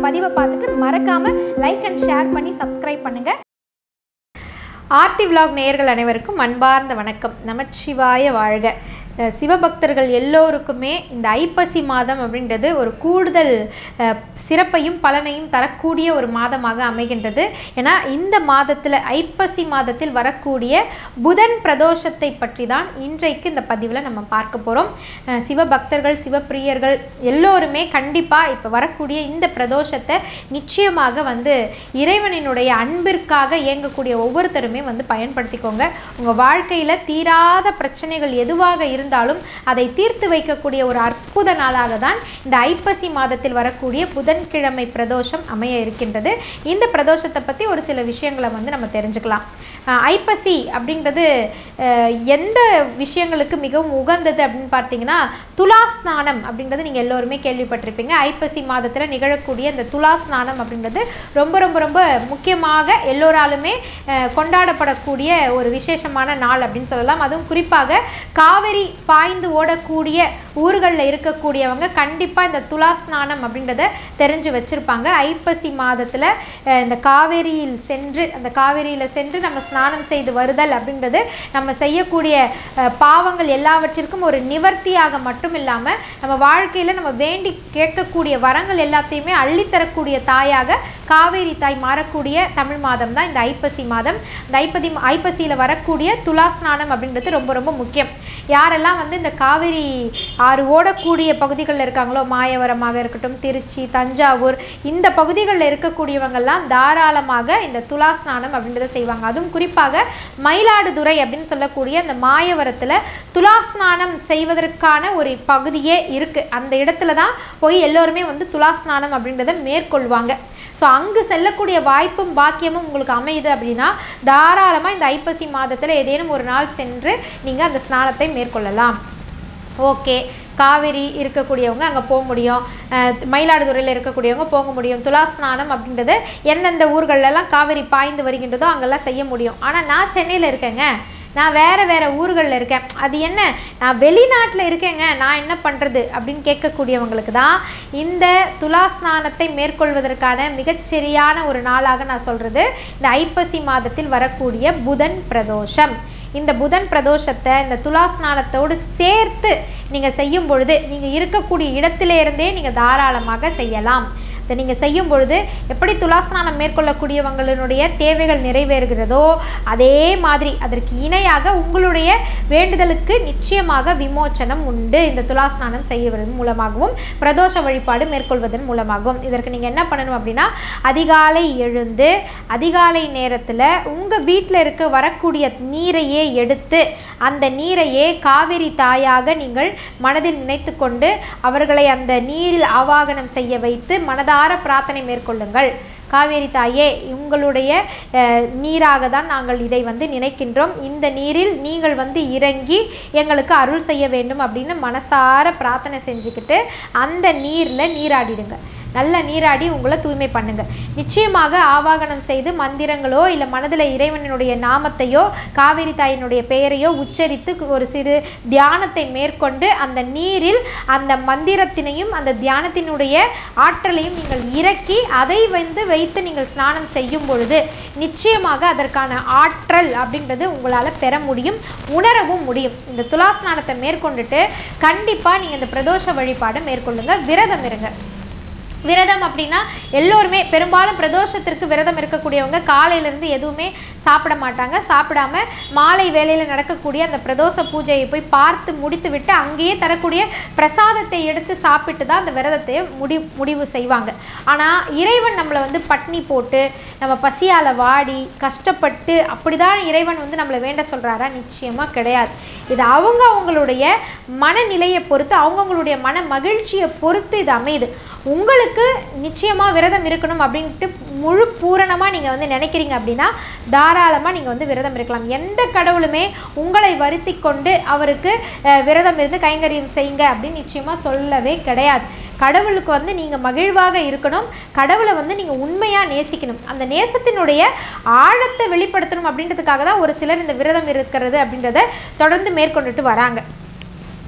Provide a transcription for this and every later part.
பதிவை பார்த்துட்டு மறக்காமல் லைக் அண்ட் ஷேர் பண்ணி சப்ஸ்கிரைப் பண்ணுங்கள் ஆர்த்தி விலாக் நேயர்கள் அனைவருக்கும் அன்பார்ந்த வணக்கம் நமச்சிவாய வாழ்க அஹ் சிவபக்தர்கள் எல்லோருக்குமே இந்த ஐப்பசி மாதம் அப்படின்றது ஒரு கூடுதல் அஹ், சிறப்பையும் பலனையும் தரக்கூடிய ஒரு மாதமாக அமைகின்றது ஏன்னா இந்த மாதத்தில் ஐப்பசி மாதத்தில் வரக்கூடிய புதன் பிரதோஷத்தை பற்றி தான் இன்றைக்கு இந்த பதிவில் நம்ம பார்க்க போகிறோம் சிவபக்தர்கள் சிவப்பிரியர்கள் எல்லோருமே கண்டிப்பாக இப்போ வரக்கூடிய இந்த பிரதோஷத்தை நிச்சயமாக வந்து இறைவனினுடைய அன்பிற்காக இயங்கக்கூடிய ஒவ்வொருத்தருமே வந்து பயன்படுத்திக்கோங்க உங்கள் வாழ்க்கையில் தீராத பிரச்சனைகள் எதுவாக இருந்தாலும் அதை தீர்த்து வைக்கக்கூடிய ஒரு அற்புத நாளாக தான் இந்த ஐப்பசி மாதத்தில் வரக்கூடிய புதன்கிழமை பிரதோஷம் அமைய இருக்கின்றது இந்த பிரதோஷத்தை பற்றி ஒரு சில விஷயங்களை வந்து நம்ம தெரிஞ்சுக்கலாம் அஹ் ஐப்பசி அப்படின்றது அஹ், எந்த விஷயங்களுக்கு மிகவும் உகந்தது அப்படின்னு பார்த்தீங்கன்னா துலா ஸ்நானம் அப்படின்றது நீங்கள் எல்லோருமே கேள்விப்பட்டிருப்பீங்க ஐப்பசி மாதத்தில் நிகழக்கூடிய இந்த துலா ஸ்நானம் அப்படின்றது ரொம்ப ரொம்ப ரொம்ப முக்கியமாக எல்லோராலுமே அஹ், கொண்டாடப்படக்கூடிய ஒரு விசேஷமான நாள் அப்படின்னு சொல்லலாம் அதுவும் குறிப்பாக காவிரி பாய்ந்து ஓடக்கூடிய ஊர்களில் இருக்கக்கூடியவங்க கண்டிப்பாக இந்த துலா ஸ்நானம் அப்படின்றத தெரிஞ்சு வச்சுருப்பாங்க ஐப்பசி மாதத்தில் இந்த காவேரியில் சென்று அந்த காவேரியில் சென்று நம்ம ஸ்நானம் செய்து வருதல் அப்படின்றது நம்ம செய்யக்கூடிய அஹ், பாவங்கள் எல்லாவற்றிற்கும் ஒரு நிவர்த்தியாக மட்டும் இல்லாமல் நம்ம வாழ்க்கையில் நம்ம வேண்டி கேட்கக்கூடிய வரங்கள் எல்லாத்தையுமே அள்ளித்தரக்கூடிய தாயாக காவேரி தாய் மாறக்கூடிய தமிழ் மாதம் தான் இந்த ஐப்பசி மாதம் இந்த ஐப்பதி ஐப்பசியில் வரக்கூடிய துலா ஸ்நானம் அப்படின்றது ரொம்ப ரொம்ப முக்கியம் யாரெல்லாம் வந்து இந்த காவேரி ஆறு ஓடக்கூடிய பகுதிகளில் இருக்காங்களோ மாயவரமாக இருக்கட்டும் திருச்சி தஞ்சாவூர் இந்த பகுதிகளில் இருக்கக்கூடியவங்கெல்லாம் தாராளமாக இந்த துலா ஸ்நானம் அப்படின்றத செய்வாங்க அதுவும் குறிப்பாக மயிலாடுதுறை அப்படின்னு சொல்லக்கூடிய அந்த மாயவரத்தில் துலா ஸ்நானம் செய்வதற்கான ஒரு பகுதியே இருக்குது அந்த இடத்துல தான் போய் எல்லோருமே வந்து துலா ஸ்நானம் அப்படின்றத மேற்கொள்வாங்க ஸோ அங்கு செல்லக்கூடிய வாய்ப்பும் பாக்கியமும் உங்களுக்கு அமையுது அப்படின்னா தாராளமாக இந்த ஐப்பசி மாதத்தில் ஏதேனும் ஒரு நாள் சென்று நீங்கள் அந்த ஸ்நானத்தை மேற்கொள்ளலாம் ஓகே காவேரி இருக்கக்கூடியவங்க அங்கே போக முடியும் அஹ் மயிலாடுதுறையில் இருக்கக்கூடியவங்க போக முடியும் துலா ஸ்நானம் அப்படின்றது எந்தெந்த ஊர்களெல்லாம் காவேரி பாய்ந்து வருகின்றதோ அங்கெல்லாம் செய்ய முடியும் ஆனால் நான் சென்னையில் இருக்கேங்க நான் வேறு வேறு ஊர்களில் இருக்கேன் அது என்ன நான் வெளிநாட்டில் இருக்கேங்க நான் என்ன பண்ணுறது அப்படின்னு கேட்கக்கூடியவங்களுக்கு தான் இந்த துலா ஸ்நானத்தை மேற்கொள்வதற்கான மிகச்சரியான ஒரு நாளாக நான் சொல்கிறது இந்த ஐப்பசி மாதத்தில் வரக்கூடிய புதன் பிரதோஷம் இந்த புதன் பிரதோஷத்தை இந்த துலா ஸ்நானத்தோடு சேர்த்து நீங்கள் செய்யும் பொழுது நீங்கள் இருக்கக்கூடிய இடத்திலிருந்தே நீங்கள் தாராளமாக செய்யலாம் இதை நீங்கள் செய்யும் பொழுது எப்படி துலாஸ்நானம் மேற்கொள்ளக்கூடியவங்களினுடைய தேவைகள் நிறைவேறுகிறதோ அதே மாதிரி அதற்கு இணையாக உங்களுடைய வேண்டுதலுக்கு நிச்சயமாக விமோச்சனம் உண்டு இந்த துலாஸ்நானம் செய்வதன் மூலமாகவும் பிரதோஷ வழிபாடு மேற்கொள்வதன் மூலமாகவும் இதற்கு நீங்கள் என்ன பண்ணணும் அப்படின்னா அதிகாலை எழுந்து அதிகாலை நேரத்தில் உங்கள் வீட்டில் இருக்க வரக்கூடிய நீரையே எடுத்து அந்த நீரையே காவிரி தாயாக நீங்கள் மனதில் நினைத்து கொண்டு அவர்களை அந்த நீரில் ஆவாகனம் செய்ய வைத்து மனதார பிரார்த்தனை மேற்கொள்ளுங்கள் காவேரி தாயே உங்களுடைய அஹ், நீராக தான் நாங்கள் இதை வந்து நினைக்கின்றோம் இந்த நீரில் நீங்கள் வந்து இறங்கி எங்களுக்கு அருள் செய்ய வேண்டும் அப்படின்னு மனசார பிரார்த்தனை செஞ்சுக்கிட்டு அந்த நீரில் நீராடிடுங்க நல்ல நீராடி உங்களை தூய்மை பண்ணுங்க நிச்சயமாக ஆவாகனம் செய்து மந்திரங்களோ இல்லை மனதில் இறைவனுடைய நாமத்தையோ காவிரி தாயினுடைய பெயரையோ உச்சரித்து ஒரு சிறு தியானத்தை மேற்கொண்டு அந்த நீரில் அந்த மந்திரத்தினையும் அந்த தியானத்தினுடைய ஆற்றலையும் நீங்கள் இறக்கி அதை வந்து வைத்து நீங்கள் ஸ்நானம் செய்யும் பொழுது நிச்சயமாக அதற்கான ஆற்றல் அப்படின்றது உங்களால் பெற முடியும் உணரவும் முடியும் இந்த துலா ஸ்நானத்தை மேற்கொண்டுட்டு கண்டிப்பாக நீங்கள் இந்த பிரதோஷ வழிபாடை மேற்கொள்ளுங்க விரதம் இருங்க விரதம் அப்படின்னா எல்லோருமே பெரும்பாலும் பிரதோஷத்திற்கு விரதம் இருக்கக்கூடியவங்க காலையிலேருந்து எதுவுமே சாப்பிட மாட்டாங்க சாப்பிடாம மாலை வேளையில் நடக்கக்கூடிய அந்த பிரதோஷ பூஜையை போய் பார்த்து முடித்து விட்டு அங்கேயே தரக்கூடிய பிரசாதத்தை எடுத்து சாப்பிட்டு தான் அந்த விரதத்தை முடி முடிவு செய்வாங்க ஆனால் இறைவன் நம்மளை வந்து பட்னி போட்டு நம்ம பசியால் வாடி கஷ்டப்பட்டு அப்படிதான் இறைவன் வந்து நம்மளை வேண்ட சொல்கிறாரா நிச்சயமாக கிடையாது இது அவங்க அவங்களுடைய மனநிலையை பொறுத்து அவங்கவுங்களுடைய மன மகிழ்ச்சியை பொறுத்து இது அமையுது உங்களுக்கு நிச்சயமாக விரதம் இருக்கணும் அப்படின்ட்டு முழு பூரணமாக நீங்கள் வந்து நினைக்கிறீங்க அப்படின்னா தாராளமாக நீங்கள் வந்து விரதம் இருக்கலாம் எந்த கடவுளுமே உங்களை வருத்தி கொண்டு அவருக்கு அஹ், விரதம் இருந்து கைங்கரியம் செய்யுங்க அப்படின்னு நிச்சயமாக சொல்லவே கிடையாது கடவுளுக்கு வந்து நீங்கள் மகிழ்வாக இருக்கணும் கடவுளை வந்து நீங்கள் உண்மையாக நேசிக்கணும் அந்த நேசத்தினுடைய ஆழத்தை வெளிப்படுத்தணும் அப்படின்றதுக்காக தான் ஒரு சிலர் இந்த விரதம் இருக்கிறது அப்படின்றத தொடர்ந்து மேற்கொண்டுட்டு வராங்க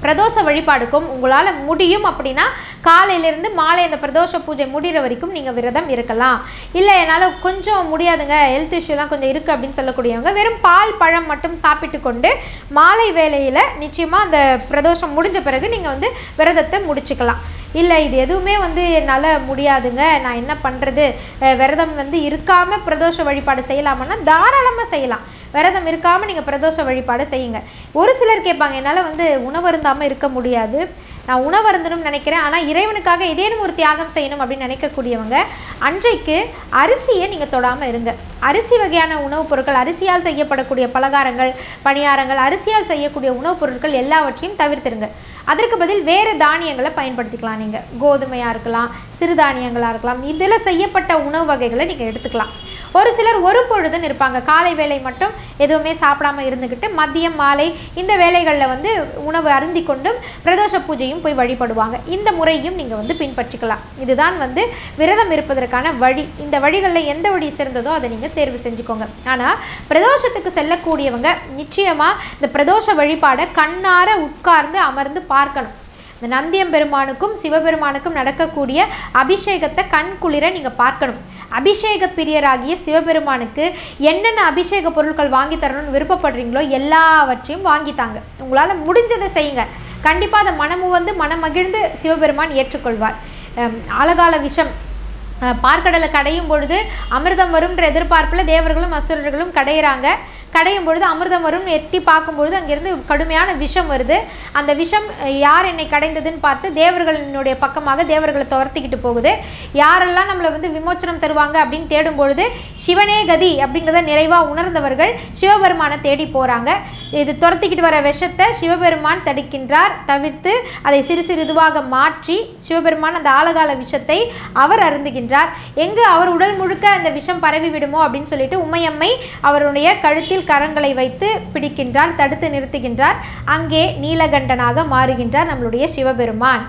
பிரதோஷ வழிபாடுக்கும் உங்களால் முடியும் அப்படின்னா காலையிலேருந்து மாலை அந்த பிரதோஷ பூஜை முடிகிற வரைக்கும் நீங்கள் விரதம் இருக்கலாம் இல்லை என்னால் கொஞ்சம் முடியாதுங்க ஹெல்த் இஷ்யூலாம் கொஞ்சம் இருக்குது அப்படின்னு சொல்லக்கூடியவங்க வெறும் பால் பழம் மட்டும் சாப்பிட்டு கொண்டு மாலை வேளையில் நிச்சயமாக அந்த பிரதோஷம் முடிஞ்ச பிறகு நீங்கள் வந்து விரதத்தை முடிச்சுக்கலாம் இல்லை இது எதுவுமே வந்து என்னால் முடியாதுங்க நான் என்ன பண்ணுறது விரதம் வந்து இருக்காமல் பிரதோஷ வழிபாடு செய்யலாமான்னா தாராளமாக செய்யலாம் விரதம் இருக்காமல் நீங்கள் பிரதோஷ வழிபாடு செய்யுங்க ஒரு சிலர் கேட்பாங்க என்னால் வந்து உணவருந்தாமல் இருக்க முடியாது நான் உணவருந்தணும்னு நினைக்கிறேன் ஆனால் இறைவனுக்காக ஏதேனும் ஒரு தியாகம் செய்யணும் அப்படின்னு நினைக்கக்கூடியவங்க அன்றைக்கு அரிசியை நீங்கள் தொடாமல் இருங்க அரிசி வகையான உணவுப் பொருட்கள் அரிசியால் செய்யப்படக்கூடிய பலகாரங்கள் பணியாரங்கள் அரிசியால் செய்யக்கூடிய உணவுப் பொருட்கள் எல்லாவற்றையும் தவிர்த்துருங்க அதற்கு பதில் வேறு தானியங்களை பயன்படுத்திக்கலாம் நீங்கள் கோதுமையாக இருக்கலாம் சிறுதானியங்களாக இருக்கலாம் இதில் செய்யப்பட்ட உணவு வகைகளை நீங்கள் எடுத்துக்கலாம் ஒரு சிலர் ஒரு பொழுதுன்னு இருப்பாங்க காலை வேலை மட்டும் எதுவுமே சாப்பிடாம இருந்துக்கிட்டு மதியம் மாலை இந்த வேலைகளில் வந்து உணவு அருந்தி கொண்டும் பிரதோஷ பூஜையும் போய் வழிபடுவாங்க இந்த முறையும் நீங்கள் வந்து பின்பற்றிக்கலாம் இதுதான் வந்து விரதம் இருப்பதற்கான வழி இந்த வழிகளில் எந்த வழி சிறந்ததோ அதை நீங்கள் தேர்வு செஞ்சுக்கோங்க ஆனால் பிரதோஷத்துக்கு செல்லக்கூடியவங்க நிச்சயமாக இந்த பிரதோஷ வழிபாடை கண்ணார உட்கார்ந்து அமர்ந்து பார்க்கணும் இந்த நந்தியம்பெருமானுக்கும் சிவபெருமானுக்கும் நடக்கக்கூடிய அபிஷேகத்தை கண் குளிர நீங்கள் பார்க்கணும் அபிஷேக பிரியராகிய சிவபெருமானுக்கு என்னென்ன அபிஷேக பொருட்கள் வாங்கி தரணும்னு விருப்பப்படுறீங்களோ எல்லாவற்றையும் வாங்கித்தாங்க உங்களால் முடிஞ்சதை செய்யுங்க கண்டிப்பாக அதை மனமு வந்து மனம் மகிழ்ந்து சிவபெருமான் ஏற்றுக்கொள்வார் அம், ஆலகால விஷம் அஹ், பார்க்கடலை கடையும் பொழுது அமிர்தம் வரும்ன்ற எதிர்பார்ப்பில் தேவர்களும் அசுரர்களும் கடையிறாங்க கடையும் பொழுது அமிர்தம் வரும் எட்டி பார்க்கும்பொழுது அங்கிருந்து கடுமையான விஷம் வருது அந்த விஷம் அஹ், யார் என்னை கடைந்ததுன்னு பார்த்து தேவர்களினுடைய பக்கமாக தேவர்களை துரத்திக்கிட்டு போகுது யாரெல்லாம் நம்மளை வந்து விமோச்சனம் தருவாங்க அப்படின்னு தேடும் பொழுது சிவனே கதி அப்படிங்கிறத நிறைவாக உணர்ந்தவர்கள் சிவபெருமானை தேடி போகிறாங்க இது துரத்திக்கிட்டு வர விஷத்தை சிவபெருமான் தடுக்கின்றார் தவிர்த்து அதை சிறு சிறு இதுவாக மாற்றி சிவபெருமான் அந்த ஆலகால விஷத்தை அவர் அருந்துகின்றார் எங்கு அவர் உடல் முழுக்க அந்த விஷம் பரவி விடுமோ அப்படின்னு சொல்லிட்டு உமையம்மை அவருடைய கழுத்தில் கரங்களை வைத்து பிடிக்கின்றார் தடுத்து நிறுத்துகின்றார் அங்கே நீலகண்டனாக மாறுகின்றார் நம்மளுடைய சிவபெருமான்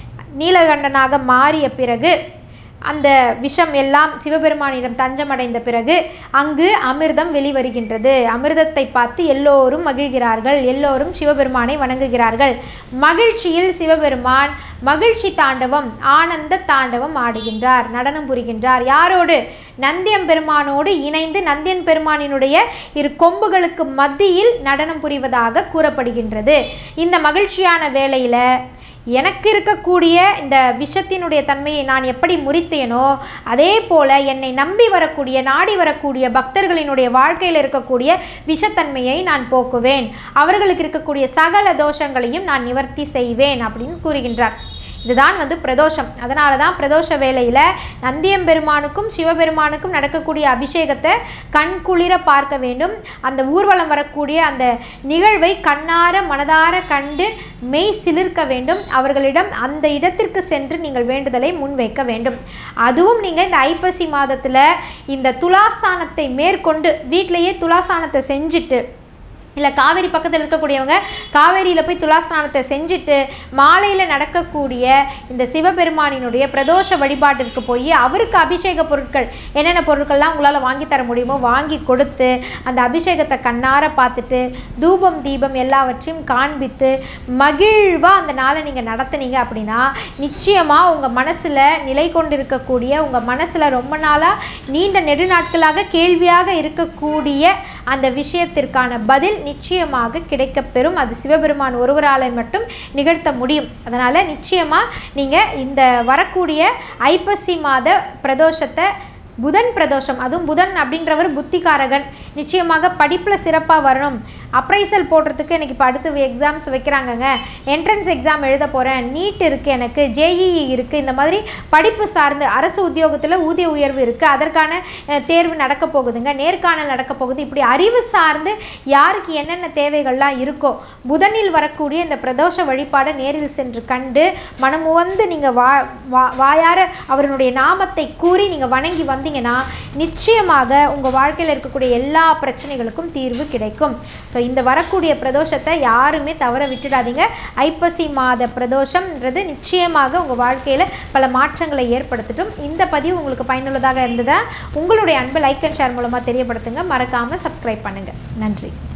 நீலகண்டனாக மாறிய பிறகு அந்த விஷம் எல்லாம் சிவபெருமானிடம் தஞ்சமடைந்த பிறகு அங்கு அமிர்தம் வெளிவருகின்றது அமிர்தத்தை பார்த்து எல்லோரும் மகிழ்கிறார்கள் எல்லோரும் சிவபெருமானை வணங்குகிறார்கள் மகிழ்ச்சியில் சிவபெருமான் மகிழ்ச்சி தாண்டவம் ஆனந்த தாண்டவம் ஆடுகின்றார் நடனம் புரிகின்றார் யாரோடு நந்தியம் பெருமானோடு இணைந்து நந்தியன் பெருமானினுடைய இரு கொம்புகளுக்கு மத்தியில் நடனம் புரிவதாக கூறப்படுகின்றது இந்த மகிழ்ச்சியான வேளையில் எனக்கு இருக்கக்கூடிய இந்த விஷத்தினுடைய தன்மையை நான் எப்படி முறித்தேனோ அதே போல என்னை நம்பி வரக்கூடிய நாடி வரக்கூடிய பக்தர்களினுடைய வாழ்க்கையில் இருக்கக்கூடிய விஷத்தன்மையை நான் போக்குவேன் அவர்களுக்கு இருக்கக்கூடிய சகல தோஷங்களையும் நான் நிவர்த்தி செய்வேன் அப்படின்னு கூறுகின்றார் இதுதான் வந்து பிரதோஷம் அதனால தான் பிரதோஷ வேளையில் நந்தியம் பெருமானுக்கும் சிவபெருமானுக்கும் நடக்கக்கூடிய அபிஷேகத்தை கண் குளிர பார்க்க வேண்டும் அந்த ஊர்வலம் வரக்கூடிய அந்த நிகழ்வை கண்ணார மனதார கண்டு மெய் சிலிர்க்க வேண்டும் அவர்களிடம் அந்த இடத்திற்கு சென்று நீங்கள் வேண்டுதலை முன்வைக்க வேண்டும் அதுவும் நீங்கள் இந்த ஐப்பசி மாதத்தில் இந்த துலாஸ்தானத்தை மேற்கொண்டு வீட்டிலேயே துலாஸ்தானத்தை செஞ்சுட்டு இல்லை காவேரி பக்கத்தில் இருக்கக்கூடியவங்க காவேரியில் போய் துலாஸ்நானத்தை செஞ்சுட்டு மாலையில் நடக்கக்கூடிய இந்த சிவபெருமானினுடைய பிரதோஷ வழிபாட்டிற்கு போய் அவருக்கு அபிஷேக பொருட்கள் என்னென்ன பொருட்கள்லாம் உங்களால் வாங்கி தர முடியுமோ வாங்கி கொடுத்து அந்த அபிஷேகத்தை கண்ணார பார்த்துட்டு தூபம் தீபம் எல்லாவற்றையும் காண்பித்து மகிழ்வாக அந்த நாளை நீங்கள் நடத்துனீங்க அப்படின்னா நிச்சயமாக உங்கள் மனசில் நிலை கொண்டிருக்கக்கூடிய உங்கள் மனசில் ரொம்ப நாளாக நீண்ட நெடுநாட்களாக கேள்வியாக இருக்கக்கூடிய அந்த விஷயத்திற்கான பதில் நிச்சயமாக கிடைக்கப்பெறும் அது சிவபெருமான் ஒருவரால் மட்டும் நிகழ்த்த முடியும் அதனால் நிச்சயமாக நீங்கள் இந்த வரக்கூடிய ஐப்பசி மாத பிரதோஷத்தை புதன் பிரதோஷம் அதுவும் புதன் அப்படின்றவர் புத்திகாரகன் நிச்சயமாக படிப்பில் சிறப்பாக வரணும் அப்ரைசல் போடுறதுக்கு எனக்கு இப்போ அடுத்து எக்ஸாம்ஸ் வைக்கிறாங்கங்க என்ட்ரன்ஸ் எக்ஸாம் எழுத போகிறேன் நீட் இருக்குது எனக்கு ஜேஇஇ இருக்குது இந்த மாதிரி படிப்பு சார்ந்து அரசு உத்தியோகத்தில் ஊதிய உயர்வு இருக்குது அதற்கான அஹ், தேர்வு நடக்க போகுதுங்க நேர்காணல் நடக்க போகுது இப்படி அறிவு சார்ந்து யாருக்கு என்னென்ன தேவைகள்லாம் இருக்கோ புதனில் வரக்கூடிய இந்த பிரதோஷ வழிபாடை நேரில் சென்று கண்டு மனமுவந்து நீங்கள் வா வா- வாயார அவருடைய நாமத்தை கூறி நீங்கள் வணங்கி வந்தீங்கன்னா நிச்சயமாக உங்கள் வாழ்க்கையில் இருக்கக்கூடிய எல்லா பிரச்சனைகளுக்கும் தீர்வு கிடைக்கும் ஸோ இந்த வரக்கூடிய பிரதோஷத்தை யாருமே தவற விட்டுடாதீங்க ஐப்பசி மாத பிரதோஷம்ன்றது நிச்சயமாக உங்கள் வாழ்க்கையில் பல மாற்றங்களை ஏற்படுத்தட்டும் இந்த பதிவு உங்களுக்கு பயனுள்ளதாக இருந்ததா உங்களுடைய அன்பை லைக் அண்ட் ஷேர் மூலமாக தெரியப்படுத்துங்க மறக்காமல் சப்ஸ்கிரைப் பண்ணுங்கள் நன்றி